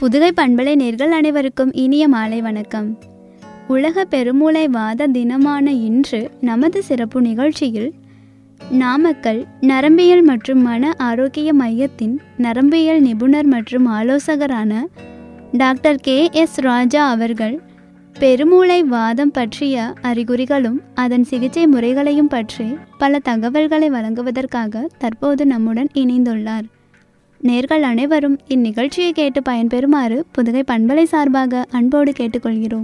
புதுகை பண்பலை நேர்கள் அனைவருக்கும் இனிய மாலை வணக்கம் உலக பெருமூளை வாத தினமான இன்று நமது சிறப்பு நிகழ்ச்சியில் நாமக்கல் நரம்பியல் மற்றும் மன ஆரோக்கிய மையத்தின் நரம்பியல் நிபுணர் மற்றும் ஆலோசகரான டாக்டர் கே எஸ் ராஜா அவர்கள் பெருமூளை வாதம் பற்றிய அறிகுறிகளும் அதன் சிகிச்சை முறைகளையும் பற்றி பல தகவல்களை வழங்குவதற்காக தற்போது நம்முடன் இணைந்துள்ளார் நேர்கள் அனைவரும் இந்நிகழ்ச்சியை கேட்டு பயன்பெறுமாறு புதுகை பண்பலை சார்பாக அன்போடு கேட்டுக்கொள்கிறோம்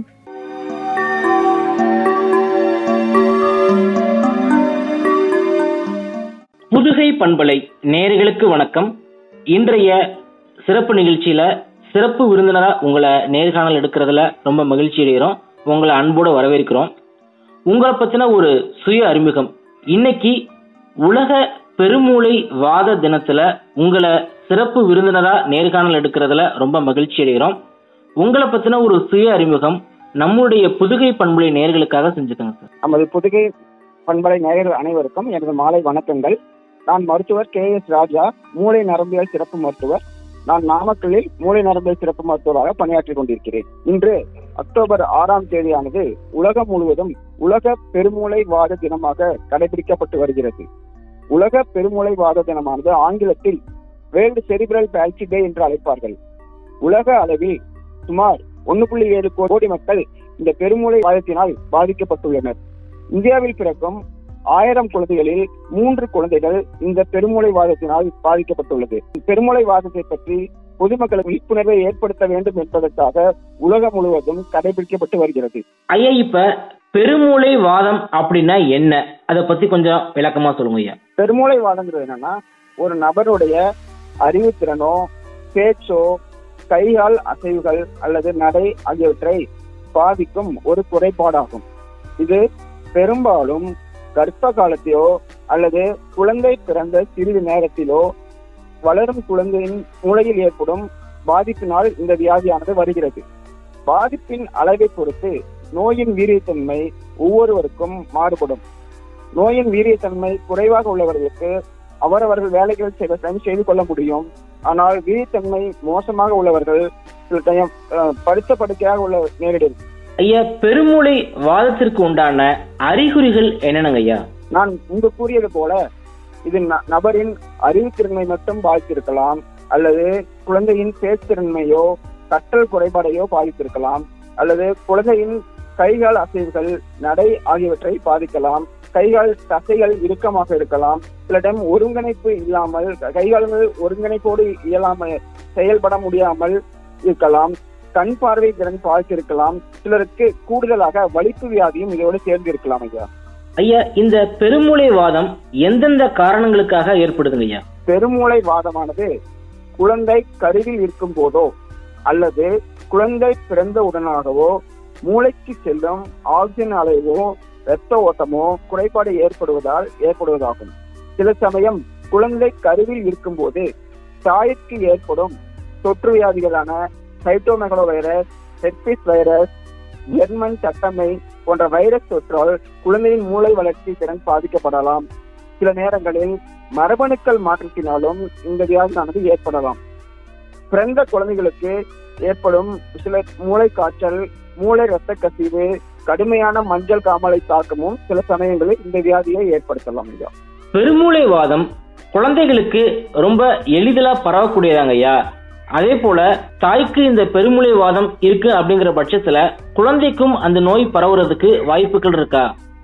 புதுகை பண்பலை நேயர்களுக்கு வணக்கம் இன்றைய சிறப்பு நிகழ்ச்சியில சிறப்பு விருந்தினரா உங்களை நேர்காணல் எடுக்கிறதுல ரொம்ப மகிழ்ச்சி அடைகிறோம் உங்களை அன்போடு வரவேற்கிறோம் உங்களை பத்தின ஒரு சுய அறிமுகம் இன்னைக்கு உலக பெருமூளை வாத தினத்துல உங்களை சிறப்பு விருந்தினரா நேர்காணல் எடுக்கிறதுல ரொம்ப மகிழ்ச்சி அடைகிறோம் உங்களை பத்தின ஒரு சுய அறிமுகம் நம்முடைய புதுகை பண்புலை நேர்களுக்காக செஞ்சுக்கோங்க சார் நமது புதுகை பண்பலை நேயர்கள் அனைவருக்கும் எனது மாலை வணக்கங்கள் நான் மருத்துவர் கே எஸ் ராஜா மூளை நரம்பியல் சிறப்பு மருத்துவர் நான் நாமக்கல்லில் மூளை நரம்பியல் சிறப்பு மருத்துவராக பணியாற்றிக் கொண்டிருக்கிறேன் இன்று அக்டோபர் ஆறாம் தேதியானது உலகம் முழுவதும் உலக பெருமூளை வாத தினமாக கடைபிடிக்கப்பட்டு வருகிறது உலக பெருமூளை வாத தினமானது ஆங்கிலத்தில் வேர்ல்டு செரிபிரல் பேல்சி டே என்று அழைப்பார்கள் உலக அளவில் சுமார் ஒன்று புள்ளி ஏழு கோடி மக்கள் இந்த பெருமூளை வாதத்தினால் பாதிக்கப்பட்டுள்ளனர் இந்தியாவில் பிறக்கும் ஆயிரம் குழந்தைகளில் மூன்று குழந்தைகள் இந்த பெருமூளை வாதத்தினால் பாதிக்கப்பட்டுள்ளது பெருமூளை வாதத்தை பற்றி பொதுமக்களுக்கு விழிப்புணர்வை ஏற்படுத்த வேண்டும் என்பதற்காக உலகம் முழுவதும் கடைபிடிக்கப்பட்டு வருகிறது ஐயா இப்ப பெருமூளை வாதம் அப்படின்னா என்ன அதை பத்தி கொஞ்சம் விளக்கமா சொல்லுங்க ஐயா பெருமூளை வாதங்கிறது என்னன்னா ஒரு நபருடைய அறிவுத்திறனோ பேச்சோ கைகால் அசைவுகள் அல்லது நடை ஆகியவற்றை பாதிக்கும் ஒரு குறைபாடாகும் இது பெரும்பாலும் கர்ப்ப காலத்திலோ அல்லது குழந்தை பிறந்த சிறிது நேரத்திலோ வளரும் குழந்தையின் மூளையில் ஏற்படும் பாதிப்பினால் இந்த வியாதியானது வருகிறது பாதிப்பின் அளவை பொறுத்து நோயின் வீரியத்தன்மை ஒவ்வொருவருக்கும் மாறுபடும் நோயின் வீரியத்தன்மை குறைவாக உள்ளவர்களுக்கு அவரவர்கள் வேலைகள் சில டைம் செய்து கொள்ள முடியும் ஆனால் வீரியத்தன்மை மோசமாக உள்ளவர்கள் சில டைம் அஹ், படுத்த படுக்கையாக உள்ள நேரிடும் ஐயா பெருமூளை வாதத்திற்கு உண்டான அறிகுறிகள் என்னென்னங்க ஐயா நான் முன்பு கூறியது போல இது ந- நபரின் அறிவுத்திறனை மட்டும் பாதித்திருக்கலாம் அல்லது குழந்தையின் பேச்சுத்திறன்மையோ கற்றல் குறைபாடையோ பாதித்திருக்கலாம் அல்லது குழந்தையின் கைகால் அசைவுகள் நடை ஆகியவற்றை பாதிக்கலாம் கைகால் தசைகள் இறுக்கமாக இருக்கலாம் சில டைம் ஒருங்கிணைப்பு இல்லாமல் கைகால்கள் ஒருங்கிணைப்போடு இயலாமல் செயல்பட முடியாமல் இருக்கலாம் கண் பார்வை திறன் பாதித்திருக்கலாம் சிலருக்கு கூடுதலாக வலிப்பு வியாதியும் இதோடு சேர்ந்து இருக்கலாம் ஐயா ஐயா இந்த பெருமூளை வாதம் எந்தெந்த காரணங்களுக்காக ஏற்படுதுங்க ஐயா பெருமூளை வாதமானது குழந்தை கருவில் இருக்கும் போதோ அல்லது குழந்தை பிறந்த உடனாகவோ மூளைக்கு செல்லும் ஆக்சிஜன் அளவோ இரத்த ஓட்டமோ குறைபாடு ஏற்படுவதால் ஏற்படுவதாகும் சில சமயம் குழந்தை கருவில் இருக்கும்போது தாய்க்கு ஏற்படும் தொற்று வியாதிகளான cytomegalo virus herpes virus German தட்டமை போன்ற வைரஸ் தொற்றால் குழந்தையின் மூளை வளர்ச்சி திறன் பாதிக்கப்படலாம் சில நேரங்களில் மரபணுக்கள் மாற்றத்தினாலும் இந்த வியாதியானது ஏற்படலாம் பிறந்த குழந்தைகளுக்கு ஏற்படும் சில மூளை காய்ச்சல் மூளை இரத்த கசிவு கடுமையான மஞ்சள் காமலை தாக்கமும் சில சமயங்களில் இந்த வியாதியை ஏற்படுத்தலாம் ஐயா பெருமூளை வாதம் குழந்தைகளுக்கு ரொம்ப எளிதிலா பரவக்கூடியதாங்க ஐயா அதே போல தாய்க்கு இந்த பெருமூளை வாதம் இருக்கு அப்படிங்கிற பட்சத்துல குழந்தைக்கும் அந்த நோய் பரவுறதுக்கு வாய்ப்புகள் இருக்கா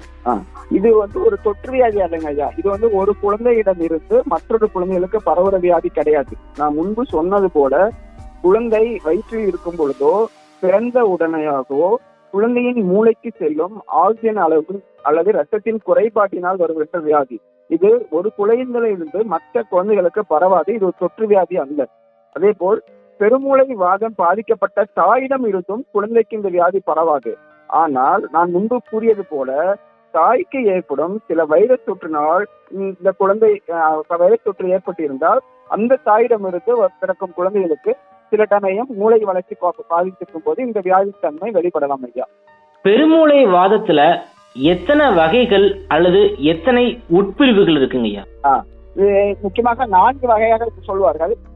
இது வந்து ஒரு தொற்று வியாதி அல்லங்க ஐயா இது வந்து ஒரு குழந்தையிடம் இருந்து மற்றொரு குழந்தைகளுக்கு பரவுற வியாதி கிடையாது நான் முன்பு சொன்னது போல குழந்தை வயிற்றில் இருக்கும் பொழுதோ பிறந்த உடனேயாகவோ குழந்தையின் மூளைக்கு செல்லும் ஆக்சிஜன் அளவு அல்லது ரத்தத்தின் குறைபாட்டினால் வருகின்ற வியாதி இது ஒரு குழந்தையிலிருந்து மற்ற குழந்தைகளுக்கு பரவாது இது ஒரு தொற்று வியாதி அல்ல அதே போல் பெருமூளை வாதம் பாதிக்கப்பட்ட தாயிடம் இருந்தும் குழந்தைக்கு இந்த வியாதி பரவாது ஆனால் நான் முன்பு கூறியது போல தாய்க்கு ஏற்படும் சில வைரஸ் தொற்றினால் இந்த குழந்தை அஹ், வைரஸ் தொற்று ஏற்பட்டிருந்தால் அந்த தாயிடமிருந்து வ- பிறக்கும் குழந்தைகளுக்கு சில சமயம் மூளை வளர்ச்சி பா- பாதித்திருக்கும் போது இந்த வியாதி தன்மை வெளிப்படலாம் ஐயா பெருமூளை வாதத்துல எத்தனை வகைகள் அல்லது எத்தனை உட்பிரிவுகள் இருக்குங்க ஐயா இது முக்கியமாக நான்கு வகையாக சொல்வார்கள்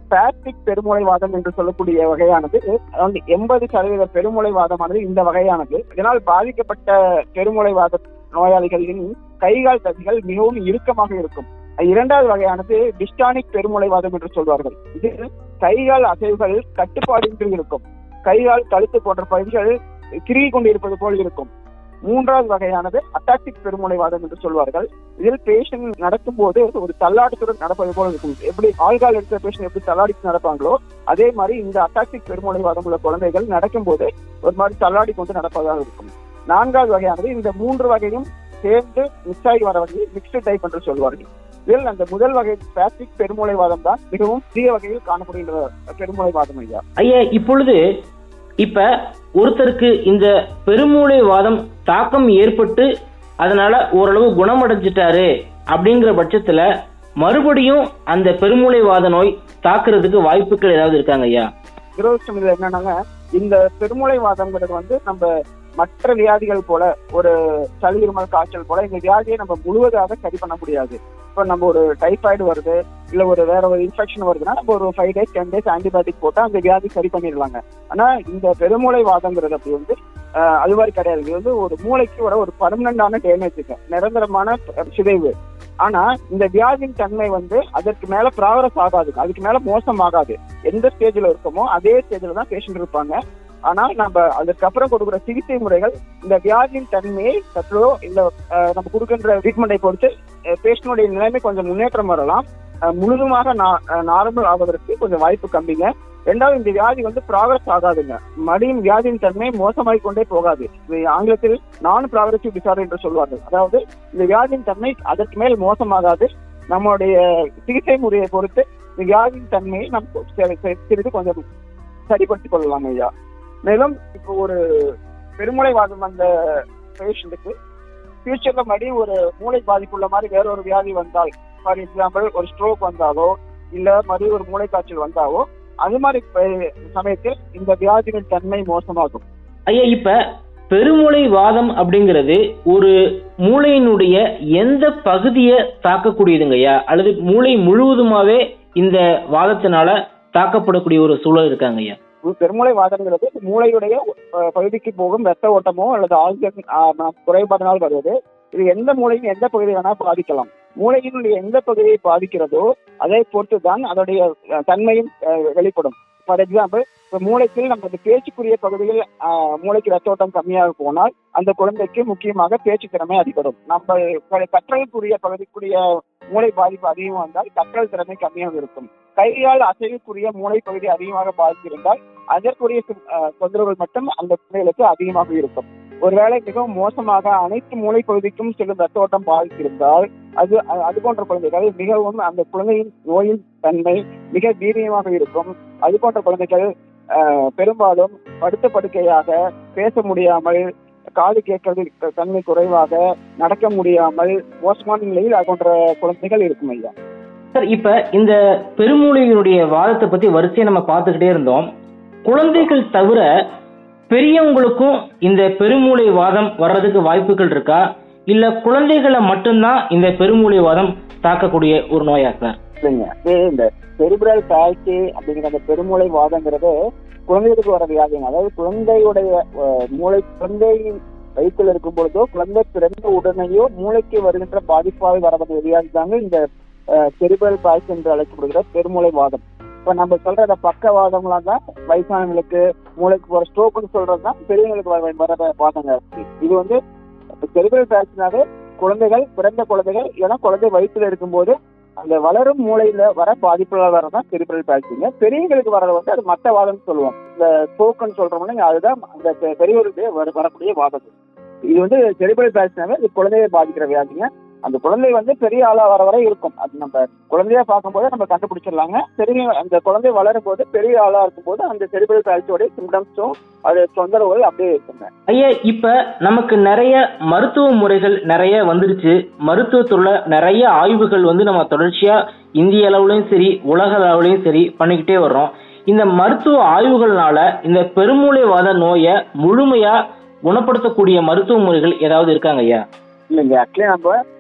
ஸ்பாஸ்டிக் பெருமூளைவாதம் என்று சொல்லக்கூடிய வகையானது வந்து எண்பது சதவீத பெருமூளைவாதமானது இந்த வகையானது இதனால் பாதிக்கப்பட்ட பெருமூளைவாத நோயாளிகளின் கைகால் தசைகள் மிகவும் இறுக்கமாக இருக்கும் இரண்டாவது வகையானது டிஸ்டானிக் பெருமூளைவாதம் என்று சொல்வார்கள் இது கைகால் அசைவுகள் கட்டுப்பாடின்றி இருக்கும் கைகால் கழுத்து போன்ற பகுதிகள் கிருகி கொண்டிருப்பது போல் இருக்கும் மூன்றாவது வகையானது அட்டாக்டிக் பெருமூளைவாதம் என்று சொல்வார்கள் இதில் பேஷண்ட் நடக்கும் போது ஒரு தள்ளாட்டத்துடன் நடப்பது போல இருக்கும் எப்படி ஆள்கால் எடுத்த பேஷண்ட் எப்படி தள்ளாடிட்டு நடப்பாங்களோ அதே மாதிரி இந்த அட்டாக்டிக் பெருமூளைவாதம் உள்ள குழந்தைகள் நடக்கும் போது ஒரு மாதிரி தள்ளாடி கொண்டு நடப்பதாக இருக்கும் நான்காவது வகையானது இந்த மூன்று வகையும் சேர்ந்து மிக்ஸ் ஆகி வர வகையை மிக்ஸ்டு டைப் என்று சொல்வார்கள் இதில் அந்த முதல் வகை பிளாஸ்டிக் பெருமூளைவாதம் தான் மிகவும் சிறிய வகையில் காணப்படுகின்ற பெருமூளைவாதம் ஐயா ஐயா இப்பொழுது இப்ப ஒருத்தருக்கு இந்த பெருமூளை வாதம் தாக்கம் ஏற்பட்டு அதனால ஓரளவு குணமடைஞ்சிட்டாரு அப்படிங்கிற பட்சத்துல மறுபடியும் அந்த பெருமூளை வாத நோய் தாக்குறதுக்கு வாய்ப்புகள் ஏதாவது இருக்காங்க ஐயா துரதிருஷ்டம் இதுல என்னன்னாங்க இந்த பெருமூளைவாதம்ங்கிறது வந்து நம்ம மற்ற வியாதிகள் போல ஒரு சளி இருமல் காய்ச்சல் போல இந்த வியாதியை நம்ம முழுவதாக சரி பண்ண முடியாது இப்போ நம்ம ஒரு டைஃபாய்டு வருது இல்ல ஒரு வேற ஒரு இன்ஃபெக்ஷன் வருதுன்னா நம்ம ஒரு five days ten days antibiotic போட்டா அந்த வியாதி சரி பண்ணிடலாங்க ஆனா இந்த பெருமூளை வாதங்கிறது அப்படி வந்து ஆஹ், அது மாதிரி கிடையாது இது வந்து ஒரு மூளைக்கு வர ஒரு பர்மனண்டான டேமேஜுங்க நிரந்தரமான சிதைவு ஆனா இந்த வியாதியின் தன்மை வந்து அதற்கு மேல ப்ராக்ரஸ் ஆகாது அதுக்கு மேல மோசம் ஆகாது எந்த ஸ்டேஜ்ல இருக்கோமோ அதே ஸ்டேஜ்ல தான் பேஷண்ட் இருப்பாங்க ஆனால் நம்ம அதுக்கப்புறம் கொடுக்குற சிகிச்சை முறைகள் இந்த வியாதியின் தன்மையை சற்றோ இல்ல அஹ், நம்ம கொடுக்கின்ற ட்ரீட்மெண்ட்டை பொறுத்து பேஷண்டுடைய நிலைமை கொஞ்சம் முன்னேற்றம் வரலாம் அஹ், முழுதுமாக நார்மல் ஆவதற்கு கொஞ்சம் வாய்ப்பு கம்மிங்க ரெண்டாவது இந்த வியாதி வந்து ப்ராக்ரஸ் ஆகாதுங்க மறுபடியும் வியாதியின் தன்மை மோசமாகிக் கொண்டே போகாது இது ஆங்கிலத்தில் நான் ப்ராக்ரசிவ் டிசார்டர் என்று சொல்வார்கள் அதாவது இந்த வியாதியின் தன்மை அதற்கு மேல் மோசமாகாது நம்மளுடைய சிகிச்சை முறையை பொறுத்து இந்த வியாதியின் தன்மையை நம்ம சி- சி- சிறிது கொஞ்சம் சரிப்படுத்திக் கொள்ளலாம் ஐயா மேலும் இப்போ ஒரு பெருமூளைவாதம் வந்த பேஷண்ட்டுக்கு ஃபியூச்சர்ல மறுபடியும் ஒரு மூளை பாதிப்புள்ள மாதிரி வேற ஒரு வியாதி வந்தால் ஃபார் எக்ஸாம்பிள் ஒரு ஸ்ட்ரோக் வந்தாலோ இல்ல மறுபடியும் ஒரு மூளை காய்ச்சல் வந்தாவோ அது மாதிரி ப- சமயத்தில் இந்த வியாதியின் தன்மை மோசமாகும் ஐயா இப்ப பெருமூளை வாதம் அப்படிங்கிறது ஒரு மூளையினுடைய எந்த பகுதியை தாக்கக்கூடியதுங்க ஐயா அல்லது மூளை முழுவதுமாவே இந்த வாதத்தினால தாக்கப்படக்கூடிய ஒரு சூழல் இருக்காங்க ஐயா பெருமூளை வாதம்ங்கிறது மூளையுடைய அஹ், பகுதிக்கு போகும் ரத்த ஓட்டமோ அல்லது ஆக்சிஜன் அஹ், குறைபாடினால் வருவது இது எந்த மூளையும் எந்த பகுதியை வேணா பாதிக்கலாம் மூளையினுடைய எந்த பகுதியை பாதிக்கிறதோ அதை பொறுத்து தான் அதோடைய அஹ், தன்மையும் அஹ், வெளிப்படும் ஃபார் எக்ஸாம்பிள் இப்போ மூளைக்கு நம்ம இந்த பேச்சுக்குரிய பகுதியில் அஹ், மூளைக்கு ரத்த ஓட்டம் கம்மியாக போனால் அந்த குழந்தைக்கு முக்கியமாக பேச்சு திறமை அதிகப்படும் நம்ம க- கற்றலுக்குரிய பகுதிக்குரிய மூளை பாதிப்பு அதிகமாக இருந்தால் கற்றல் திறமை கம்மியாக இருக்கும் கையால் அசைவுக்குரிய மூளை பகுதி அதிகமாக பாதித்திருந்தால் அதற்குரிய சி- அஹ், தொந்தரவுகள் மட்டும் அந்த குழந்தைகளுக்கு அதிகமாக இருக்கும் ஒருவேளை மிகவும் மோசமாக அனைத்து மூளை பகுதிக்கும் செல்லும் ரத்த ஓட்டம் பாதித்திருந்தால் அது அ- அது போன்ற குழந்தைகள் மிகவும் அந்த குழந்தையின் நோயின் தன்மை மிக வீரியமாக இருக்கும் அது போன்ற குழந்தைகள் அஹ், பெரும்பாலும் படுத்த படுக்கையாக பேச முடியாமல் காது கேட்கறது த- தன்மை குறைவாக நடக்க முடியாமல் மோசமான நிலையில் அது போன்ற குழந்தைகள் இருக்கும் ஐயா சார் இப்ப இந்த பெருமூளையினுடைய வாதத்தை பத்தி வரிசையை நம்ம பார்த்துக்கிட்டே இருந்தோம் குழந்தைகள் தவிர பெரியவங்களுக்கும் இந்த பெருமூளை வாதம் வர்றதுக்கு வாய்ப்புகள் இருக்கா இல்ல குழந்தைகளை மட்டும்தான் இந்த பெருமூளை வாதம் தாக்கக்கூடிய ஒரு நோயா சார் இல்லைங்க இது இந்த பெரிபிரல் பால்சி அப்படிங்கிற அந்த பெருமூளை வாதங்கிறது குழந்தைகளுக்கு வர வியாதிங்க அதாவது குழந்தையுடைய அஹ், மூளை குழந்தை வயிற்றில் இருக்கும் பொழுதோ குழந்தை பிறந்த உடனேயோ மூளைக்கு வருகின்ற பாதிப்பாக வர வேண்டிய வியாதி தாங்க இந்த பெரிபிரல் பால்சி என்று அழைக்கப்படுகிற பெருமூளை வாதம் இப்ப நம்ம சொல்ற இந்த பக்கவாதம்லாம் தான் வயசானவங்களுக்கு மூளைக்கு வர ஸ்ட்ரோக்னு சொல்றது தான் பெரியவங்களுக்கு வர வர வாதங்க இது வந்து பெரிபிரல் பால்சினாவே குழந்தைகள் பிறந்த குழந்தைகள் ஏன்னா குழந்தை வயிற்றுல இருக்கும்போது அந்த வளரும் மூளையில வர பாதிப்புகள் வரதான் செரிபிரல் பால்சிங்க பெரியவங்களுக்கு வர்றது வந்து அது மத்த வாதம்னு சொல்லுவோம் இந்த ஸ்ட்ரோக்குன்னு சொல்றோம்னா அதுதான் அந்த பெ- பெரியவர்களுக்கு வர வரக்கூடிய வாதம் இது வந்து செரிபிரல் பால்சினாவே இது குழந்தையை பாதிக்கிற வியாதிங்க அந்த குழந்தை வந்து பெரிய ஆளா வர வரை இருக்கும் அது நம்ம குழந்தையா பார்க்கும்போது நம்ம கண்டுபிடிச்சிடலாங்க பெரிய அந்த குழந்தை வளரும் போது பெரிய ஆளா இருக்கும்போது அந்த செரிபிரல் பால்சியோட சிம்டம்ஸும் அது தொந்தரவுகள் அப்படியே இருக்குங்க ஐயா இப்ப நமக்கு நிறைய மருத்துவ முறைகள் நிறைய வந்துருச்சு மருத்துவத்துள்ள நிறைய ஆய்வுகள் வந்து நம்ம தொடர்ச்சியா இந்திய அளவுலயும் சரி உலக அளவுலயும் சரி பண்ணிக்கிட்டே வர்றோம் இந்த மருத்துவ ஆய்வுகள்னால இந்த பெருமூளைவாத நோயை முழுமையா குணப்படுத்தக்கூடிய மருத்துவ முறைகள் ஏதாவது இருக்காங்க ஐயா இல்லைங்க ஆக்சுவலி நம்ம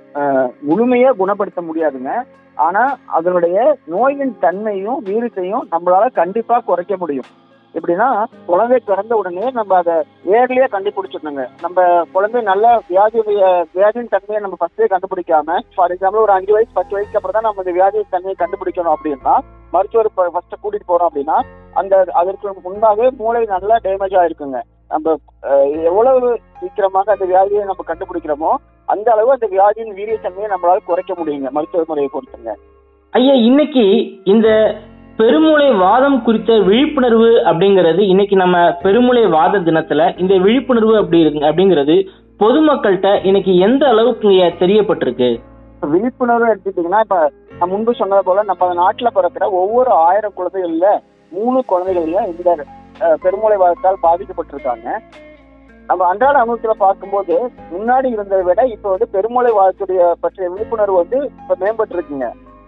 அஹ், முழுமையா குணப்படுத்த முடியாதுங்க ஆனா அதனுடைய நோயின் தன்மையும் வீரியத்தையும் நம்மளால கண்டிப்பா குறைக்க முடியும் எப்படின்னா குழந்தை பிறந்த உடனே நம்ம அதை ஏர்லியா கண்டுபிடிச்சிடணுங்க நம்ம குழந்தை நல்ல வியாதியுடைய வியாதியின் தன்மையை நம்ம ஃபர்ஸ்டே கண்டுபிடிக்காம ஃபார் எக்ஸாம்பிள் ஒரு அஞ்சு வயசு பத்து வயசுக்கு அப்புறம் தான் நம்ம இந்த வியாதியின் தன்மையை கண்டுபிடிக்கணும் அப்படின்னா மருத்துவர் ஃபர்ஸ்ட் கூட்டிட்டு போறோம் அப்படின்னா அந்த அதற்கு முன்பாகவே மூளை நல்லா டேமேஜ் ஆயிருக்குங்க நம்ம அஹ், எவ்வளவு சீக்கிரமாக அந்த வியாதியை நம்ம கண்டுபிடிக்கிறோமோ அந்த அளவு அந்த வியாதியின் வீரியத்தன்மையை நம்மளால குறைக்க முடியுங்க மருத்துவ முறையை பொறுத்துங்க ஐயா இன்னைக்கு இந்த பெருமூளை வாதம் குறித்த விழிப்புணர்வு அப்படிங்கிறது இன்னைக்கு நம்ம பெருமூளை வாத தினத்துல இந்த விழிப்புணர்வு அப்படி இருக்கு அப்படிங்கிறது பொதுமக்கள்கிட்ட இன்னைக்கு எந்த அளவுக்கு ஐயா தெரியப்பட்டிருக்கு இப்ப விழிப்புணர்வு எடுத்துட்டீங்கன்னா இப்ப நான் முன்பு சொன்னது போல நம்ம நாட்டுல பிறக்கிற ஒவ்வொரு ஆயிரம் குழந்தைகள்ல மூணு குழந்தைகள்ல இந்த அஹ், பெருமூளை வாதத்தால் பாதிக்கப்பட்டிருக்காங்க நம்ம அன்றாட அனுபவத்துல பார்க்கும்போது முன்னாடி இருந்ததை விட இப்ப வந்து பெருமூளை வாதத்துடைய பற்றிய விழிப்புணர்வு வந்து இப்ப மேம்பட்டு இருக்குங்க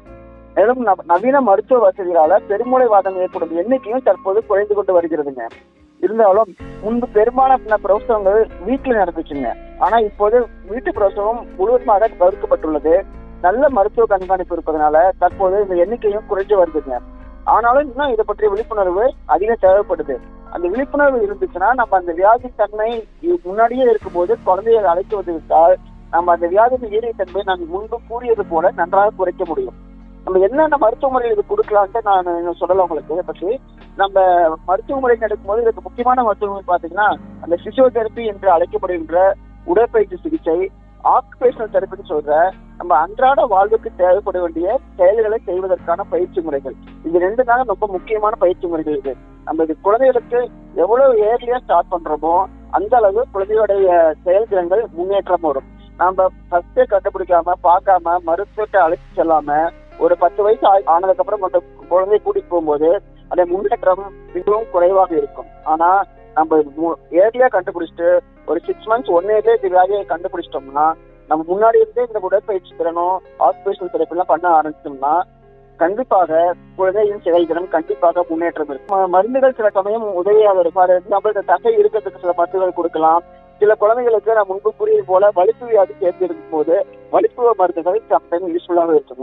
மேலும் நவ- நவீன மருத்துவ வசதிகளால பெருமூளை வாதம் ஏற்படும் எண்ணிக்கையும் தற்போது குறைந்து கொண்டு வருகிறதுங்க இருந்தாலும் முன்பு பெரும்பாலான பிரசவங்கள் வீட்டுல நடந்துச்சுங்க ஆனா இப்போது வீட்டு பிரசவம் முழுவதுமாக தவிர்க்கப்பட்டுள்ளது நல்ல மருத்துவ கண்காணிப்பு இருப்பதனால தற்போது இந்த எண்ணிக்கையும் குறைஞ்சு வருதுங்க ஆனாலும் இன்னும் இதை பற்றிய விழிப்புணர்வு அதிகம் தேவைப்படுது அந்த விழிப்புணர்வு இருந்துச்சுன்னா நம்ம அந்த வியாதி தன்மை இ- முன்னாடியே இருக்கும்போது குழந்தையை அழைத்து வந்து விட்டால் நம்ம அந்த வியாதியின் ஈரியத்தன்மையை நான் முன்பு கூறியது போல நன்றாக குறைக்க முடியும் நம்ம என்னென்ன மருத்துவ முறைகள் இது கொடுக்கலான்ட்டு நான் இன்னும் சொல்லல உங்களுக்கு இதை பற்றி நம்ம மருத்துவ முறை எடுக்கும்போது இதுக்கு முக்கியமான மருத்துவ முறை பார்த்தீங்கன்னா அந்த பிசியோதெரப்பி என்று அழைக்கப்படுகின்ற உடற்பயிற்சி சிகிச்சை ஆக்குபேஷனல் தெரப்பின்னு சொல்ற நம்ம அன்றாட வாழ்வுக்கு தேவைப்பட வேண்டிய செயல்களை செய்வதற்கான பயிற்சி முறைகள் இது ரெண்டு தாங்க ரொம்ப முக்கியமான பயிற்சி முறைகள் இது நம்ம இது குழந்தைகளுக்கு எவ்வளவு ஏர்லியா ஸ்டார்ட் பண்றோமோ அந்த அளவு குழந்தையோடைய செயல்திறன்கள் முன்னேற்றம் வரும் நாம ஃபர்ஸ்டே கண்டுபிடிக்காம பார்க்காம மருத்துவத்தை அழைத்து செல்லாம ஒரு பத்து வயசு ஆ- ஆனதுக்கு அப்புறம் அந்த குழந்தையை கூட்டிட்டு போகும்போது அந்த முன்னேற்றம் மிகவும் குறைவாக இருக்கும் ஆனா நம்ம ஏர்லியா கண்டுபிடிச்சிட்டு ஒரு சிக்ஸ் மந்த்ஸ் ஒன் இயர்ல இந்த வியாதியை கண்டுபிடிச்சிட்டோம்னா நம்ம முன்னாடி இருந்தே இந்த உடற்பயிற்சி திறனும் ஆக்குபேஷனல் தெரப்பி எல்லாம் பண்ண ஆரம்பிச்சோம்னா கண்டிப்பாக குழந்தையின் செயல்திறன் கண்டிப்பாக முன்னேற்றம் இருக்கும் ம- மருந்துகள் சில சமயம் உதவியாக இருக்கும் ஃபார் எக்ஸாம்பிள் இந்த தசை இருக்கிறதுக்கு சில மருந்துகள் கொடுக்கலாம் சில குழந்தைகளுக்கு நான் முன்பு கூறியது போல வலிப்பு வியாதி சேர்ந்து இருக்கும் போது வலிப்பு மருந்துகள் சம்டைம் யூஸ்ஃபுல்லாக இருக்குங்க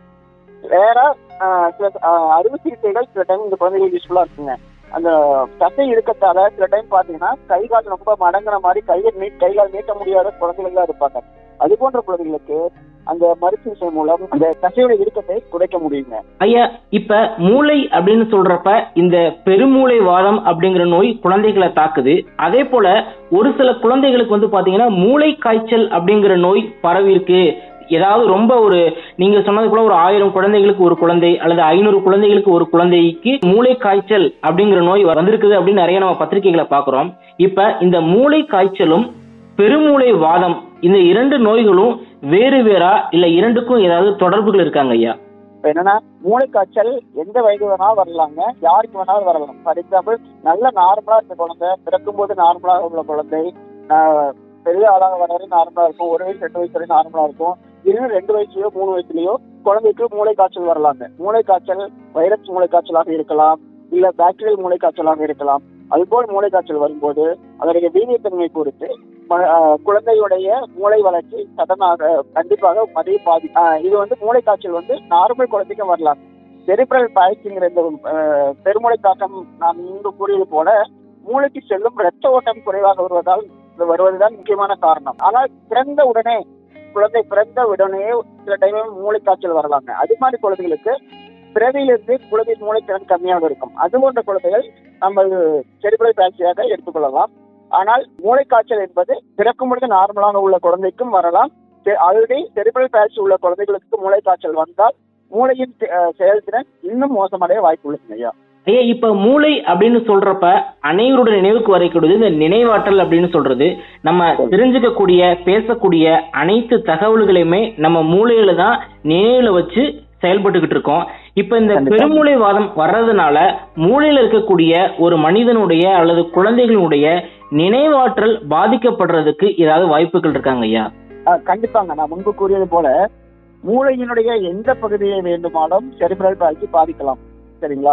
வேற ஆஹ், சில ஆஹ், அறுவை சிகிச்சைகள் சில டைம் இந்த குழந்தைகளுக்கு யூஸ்ஃபுல்லா இருக்குங்க அந்த தசை இருக்கத்தால சில டைம் பாத்தீங்கன்னா கை கால் ரொம்ப மடங்குற மாதிரி கையை நீ கை கால் நீட்ட முடியாத குழந்தைகள் தான் இருப்பாங்க அது போன்ற குழந்தைகளுக்கு அந்த மருத்துவ சிகிச்சை மூலம் அந்த தசையோட இறுக்கத்தை குறைக்க முடியுங்க ஐயா இப்ப மூளை அப்படின்னு சொல்றப்ப இந்த பெருமூளை வாதம் அப்படிங்கிற நோய் குழந்தைகளை தாக்குது அதே போல ஒரு சில குழந்தைகளுக்கு வந்து பாத்தீங்கன்னா மூளை காய்ச்சல் அப்படிங்கிற நோய் பரவி இருக்கு ஏதாவது ரொம்ப ஒரு நீங்க சொன்னது போல ஒரு ஆயிரம் குழந்தைகளுக்கு ஒரு குழந்தை அல்லது ஐநூறு குழந்தைகளுக்கு ஒரு குழந்தைக்கு மூளை காய்ச்சல் அப்படிங்கிற நோய் வந்திருக்குது அப்படின்னு நிறைய நம்ம பத்திரிகைகளை பாக்குறோம் இப்ப இந்த மூளை காய்ச்சலும் பெருமூளை வாதம் இந்த இரண்டு நோய்களும் வேறு வேறா இல்ல இரண்டுக்கும் ஏதாவது தொடர்புகள் இருக்காங்க ஐயா இப்ப என்னன்னா மூளைக்காய்ச்சல் எந்த வயது வேணாலும் வரலாங்க யாருக்கு வேணாலும் வரலாம் ஃபார் எக்ஸாம்பிள் நல்ல நார்மலா இருக்க குழந்தை பிறக்கும் போது நார்மலாக உள்ள குழந்தை ஆஹ், பெரிய ஆளாக வர வரை நார்மலா இருக்கும் ஒரு வயசு ரெண்டு வயசு வரை நார்மலா இருக்கும் இன்னும் ரெண்டு வயசுலயோ மூணு வயசுலயோ குழந்தைக்கு மூளைக்காய்ச்சல் வரலாங்க மூளைக்காய்ச்சல் வைரஸ் மூளைக்காய்ச்சலாக இருக்கலாம் இல்ல பாக்டீரியல் மூளைக்காய்ச்சலாக இருக்கலாம் அதுபோல் மூளைக்காய்ச்சல் வரும்போது அதனுடைய வீரியத்தன்மை பொறுத்து ம- ஆஹ், குழந்தையுடைய மூளை வளர்ச்சி சடனாக கண்டிப்பாக மதிய பாதி ஆஹ், இது வந்து மூளைக்காய்ச்சல் வந்து நார்மல் குழந்தைக்கும் வரலாம் செரிப்ரல் பாய்ச்சிங்கிற இந்த ஆஹ், பெருமூளை தாக்கம் நான் முன்பு கூறியது போல மூளைக்கு செல்லும் ரத்த ஓட்டம் குறைவாக வருவதால் இது வருவதுதான் முக்கியமான காரணம் ஆனால் பிறந்த உடனே குழந்தை பிறந்த உடனே சில டைம் மூளைக்காய்ச்சல் வரலாங்க அது மாதிரி குழந்தைகளுக்கு பிறவியிலிருந்து குழந்தையின் மூளைத்திறன் கம்மியாக இருக்கும் அது போன்ற குழந்தைகள் நம்ம செரிப்ரல் பாய்ச்சியாக எடுத்துக்கொள்ளலாம் ஆனால் மூளைக்காய்ச்சல் என்பது பிறக்கும் பொழுது நார்மலாக உள்ள குழந்தைக்கும் வரலாம் ஆல்ரெடி செரிப்ரல் பாய்ச்சி உள்ள குழந்தைகளுக்கு மூளைக்காய்ச்சல் வந்தால் மூளையின் அஹ், செயல்திறன் இன்னும் மோசமடைய வாய்ப்பு உள்ளதுங்க ஐயா ஐயா இப்ப மூளை அப்படின்னு சொல்றப்ப அனைவரோட நினைவுக்கு வரக்கூடியது இந்த நினைவாற்றல் அப்படின்னு சொல்றது நம்ம தெரிஞ்சுக்கக்கூடிய பேசக்கூடிய அனைத்து தகவல்களையுமே நம்ம மூளையில தான் நினைவுல வச்சு செயல்பட்டுக்கிட்டு இருக்கோம் இப்ப இந்த கண்டிப்பா. பெருமூளை வாதம் வர்றதுனால மூளையில இருக்கக்கூடிய ஒரு மனிதனுடைய அல்லது குழந்தைகளுடைய நினைவாற்றல் பாதிக்கப்படுறதுக்கு ஏதாவது வாய்ப்புகள் இருக்காங்க ஐயா அஹ், கண்டிப்பாங்க நான் முன்பு கூறியது போல மூளையினுடைய எந்த பகுதியை வேண்டுமானாலும் செரிப்ரல் பாய்ச்சி பாதிக்கலாம் சரிங்களா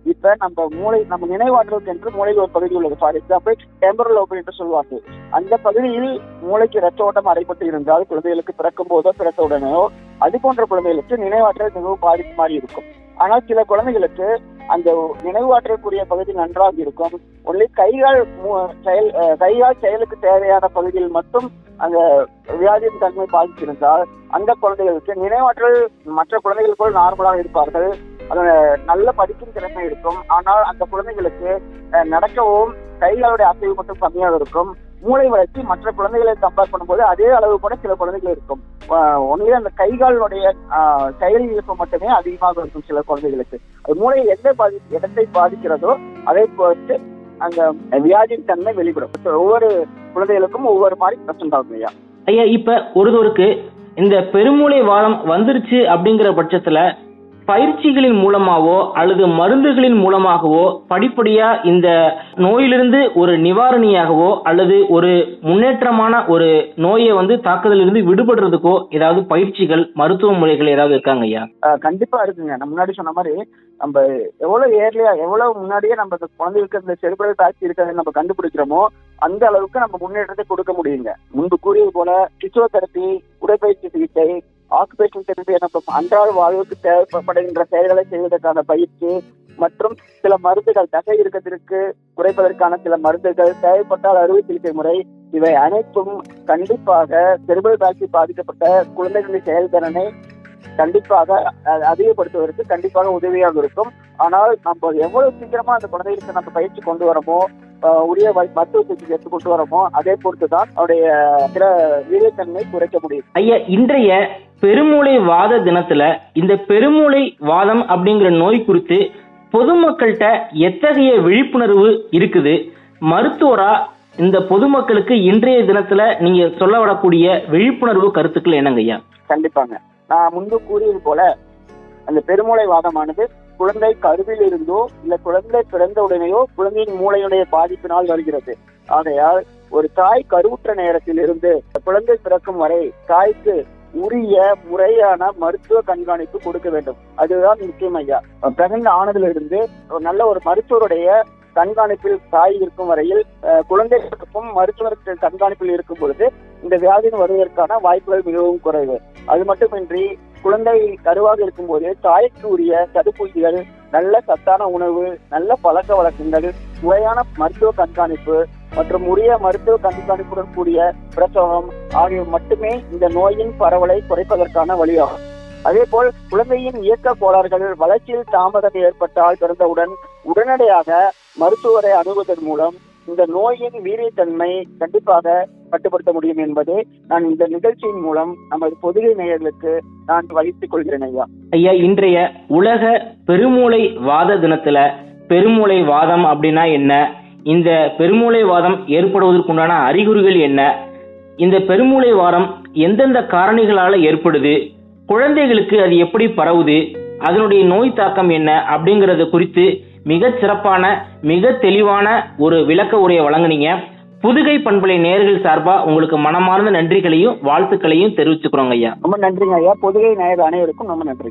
இப்ப நம்ம மூளை நம்ம நினைவாற்றலுக்கு என்று மூளையில் ஒரு பகுதி உள்ளது ஃபார் எக்ஸாம்பிள் டெம்பரல் லோப் என்று சொல்வார்கள் அந்த பகுதியில் மூளைக்கு ரத்த ஓட்டம் அடைபட்டு இருந்தால் குழந்தைகளுக்கு பிறக்கும் போதோ பிறந்த உடனேயோ அது போன்ற குழந்தைகளுக்கு நினைவாற்றல் மிகவும் பாதிப்பு மாதிரி இருக்கும் ஆனால் சில குழந்தைகளுக்கு அந்த நினைவாற்றக்கூடிய பகுதி நன்றாக இருக்கும் ஒன்லி கைகால் மூ- செயல் அஹ், கைகால் செயலுக்கு தேவையான பகுதியில் மட்டும் அந்த வியாதியின் தன்மை பாதித்திருந்தால் அந்த குழந்தைகளுக்கு நினைவாற்றல் மற்ற குழந்தைகள் போல் நார்மலாக இருப்பார்கள் அது நல்ல படிக்கும் திறமை இருக்கும் ஆனால் அந்த குழந்தைகளுக்கு அஹ், நடக்கவும் கைகளுடைய அசைவு மட்டும் கம்மியாக இருக்கும் மூளை வளர்ச்சி மற்ற குழந்தைகளை கம்பேர் பண்ணும்போது அதே அளவு கூட சில குழந்தைகள் இருக்கும் ஒன்லி அந்த கைகளுடைய ஆஹ், செயல் இயக்கம் மட்டுமே அதிகமாக இருக்கும் சில குழந்தைகளுக்கு அது மூளை எந்த பாதி இடத்தை பாதிக்கிறதோ அதை பொறுத்து அந்த வியாதியின் தன்மை வெளிப்படும் ஒவ்வொரு குழந்தைகளுக்கும் ஒவ்வொரு மாதிரி பிரச்சனை ஆகும் ஐயா ஐயா இப்ப ஒருவருக்கு இந்த பெருமூளை வாதம் வந்துருச்சு அப்படிங்கிற பட்சத்துல பயிற்சிகளின் மூலமாவோ அல்லது மருந்துகளின் மூலமாகவோ படிப்படியா இந்த நோயிலிருந்து ஒரு நிவாரணியாகவோ அல்லது ஒரு முன்னேற்றமான ஒரு நோயை வந்து தாக்குதலிருந்து விடுபடுறதுக்கோ ஏதாவது பயிற்சிகள் மருத்துவ முறைகள் ஏதாவது இருக்காங்க ஐயா ஆஹ் கண்டிப்பா இருக்குங்க நான் முன்னாடி சொன்ன மாதிரி நம்ம எவ்வளவு ஏர்லியா எவ்வளவு முன்னாடியே நம்ம இந்த குழந்தைகளுக்கு இந்த செரிபிரல் தாக்கி இருக்கிறத நம்ம கண்டுபிடிக்கிறோமோ அந்த அளவுக்கு நம்ம முன்னேற்றத்தை கொடுக்க முடியுங்க முன்பு கூறியது போல பிசியோதெரப்பி உடற்பயிற்சி சிகிச்சை ஆக்குபேஷன் தெரப்பி நம்ம அன்றாட வாழ்வுக்கு தேவைப்படுகின்ற செயல்களை செய்வதற்கான பயிற்சி மற்றும் சில மருந்துகள் தசை இறுக்கத்திற்கு குறைப்பதற்கான சில மருந்துகள் தேவைப்பட்டால் அறுவை சிகிச்சை முறை இவை அனைத்தும் கண்டிப்பாக செரிபிரல் பால்சி பாதிக்கப்பட்ட குழந்தைகளின் செயல்திறனை கண்டிப்பாக அஹ், அதிகப்படுத்துவதற்கு கண்டிப்பாக உதவியாக இருக்கும் ஆனால் நம்ம எவ்வளவு சீக்கிரமா அந்த குழந்தைகளுக்கு நம்ம பயிற்சி கொண்டு வரமோ அஹ், உரிய வை- மருத்துவ சிகிச்சை எடுத்து கொண்டு வரமோ அதே பொறுத்து தான் அவருடைய சில வீரியத்தன்மை குறைக்க முடியும் ஐயா இன்றைய பெருமூளை வாத தினத்துல இந்த பெருமூளை வாதம் அப்படிங்கிற நோய் குறித்து பொதுமக்கள்கிட்ட எத்தகைய விழிப்புணர்வு இருக்குது மருத்துவரா இந்த பொதுமக்களுக்கு இன்றைய தினத்துல நீங்க சொல்ல வரக்கூடிய விழிப்புணர்வு கருத்துக்கள் என்னங்க ஐயா கண்டிப்பாங்க நான் முன்பு கூறியது போல அந்த பெருமூளை வாதமானது குழந்தை கருவில் இருந்தோ இல்ல குழந்தை பிறந்த உடனேயோ குழந்தையின் மூளையுடைய பாதிப்பினால் வருகிறது ஆகையால் ஒரு தாய் கருவுற்ற நேரத்தில் இருந்து குழந்தை பிறக்கும் வரை தாய்க்கு உரிய முறையான மருத்துவ கண்காணிப்பு கொடுக்க வேண்டும் அதுதான் முக்கியம் ஐயா பிரெக்னன்ட் ஆனதிலிருந்து ஒரு நல்ல ஒரு மருத்துவருடைய கண்காணிப்பில் தாய் இருக்கும் வரையில் அஹ், குழந்தைகளுக்கும் மருத்துவர் கண்காணிப்பில் இருக்கும் பொழுது இந்த வியாதியின் வருவதற்கான வாய்ப்புகள் மிகவும் குறைவு அது மட்டுமின்றி குழந்தை கருவாக இருக்கும்போது தாய்க்கு உரிய தடுப்பூசிகள் நல்ல சத்தான உணவு நல்ல பழக்க வழக்கங்கள் முறையான மருத்துவ கண்காணிப்பு மற்றும் உரிய மருத்துவ கண்காணிப்புடன் கூடிய பிரசவம் ஆகியவை மட்டுமே இந்த நோயின் பரவலை குறைப்பதற்கான வழியாகும் அதேபோல் குழந்தையின் இயக்க கோளாறுகள் வளர்ச்சியில் தாமதம் ஏற்பட்டால் பிறந்தவுடன் உடனடியாக மருத்துவரை அணுகுவதன் மூலம் இந்த நோயின் வீரியத்தன்மை கண்டிப்பாக கட்டுப்படுத்த முடியும் என்பதை நான் இந்த நிகழ்ச்சியின் மூலம் நமது பொதுகை நேயர்களுக்கு நான் வகித்துக் கொள்கிறேன் ஐயா ஐயா இன்றைய உலக பெருமூளை வாத தினத்துல பெருமூளை வாதம் அப்படின்னா என்ன இந்த பெருமூளை வாதம் ஏற்படுவதற்குண்டான அறிகுறிகள் என்ன இந்த பெருமூளை வாதம் எந்தெந்த காரணிகளால ஏற்படுது குழந்தைகளுக்கு அது எப்படி பரவுது அதனுடைய நோய் தாக்கம் என்ன அப்படிங்கறது குறித்து மிகச் சிறப்பான மிக தெளிவான ஒரு விளக்க உரையை வழங்குனீங்க புதுகை பண்பலை நேர்கள் சார்பா உங்களுக்கு மனமார்ந்த நன்றிகளையும் வாழ்த்துக்களையும் தெரிவிச்சுக்கிறோங்க ஐயா ரொம்ப நன்றிங்க ஐயா பொதுகை நேயர் அனைவருக்கும் ரொம்ப நன்றி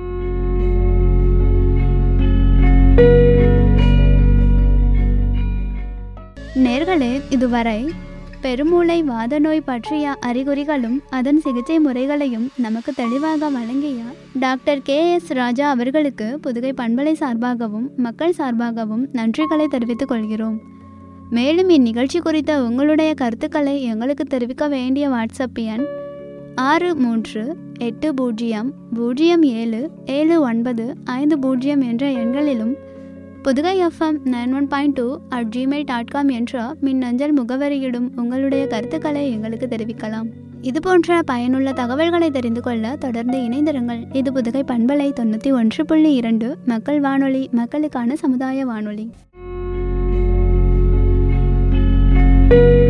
நேர்களே இதுவரை பெருமூளை வாத நோய் பற்றிய அறிகுறிகளும் அதன் சிகிச்சை முறைகளையும் நமக்கு தெளிவாக வழங்கிய டாக்டர் கே எஸ் ராஜா அவர்களுக்கு புதுகை பண்பலை சார்பாகவும் மக்கள் சார்பாகவும் நன்றிகளை தெரிவித்துக் கொள்கிறோம் மேலும் இந்நிகழ்ச்சி குறித்த உங்களுடைய கருத்துக்களை எங்களுக்கு தெரிவிக்க வேண்டிய வாட்ஸ்அப் எண் ஆறு மூன்று எட்டு பூஜ்ஜியம் பூஜ்ஜியம் ஏழு ஏழு ஒன்பது ஐந்து பூஜ்ஜியம் என்ற எண்களிலும் Pudugai FM nine one point two at Gmail dot com என்ற மின்னஞ்சல் முகவரியிடும் உங்களுடைய கருத்துக்களை எங்களுக்கு தெரிவிக்கலாம் இது போன்ற பயனுள்ள தகவல்களை தெரிந்து கொள்ள தொடர்ந்து இணைந்திருங்கள் இது புதுகை பண்பலை தொண்ணூற்றி ஒன்று புள்ளி இரண்டு மக்கள் வானொலி மக்களுக்கான சமுதாய வானொலி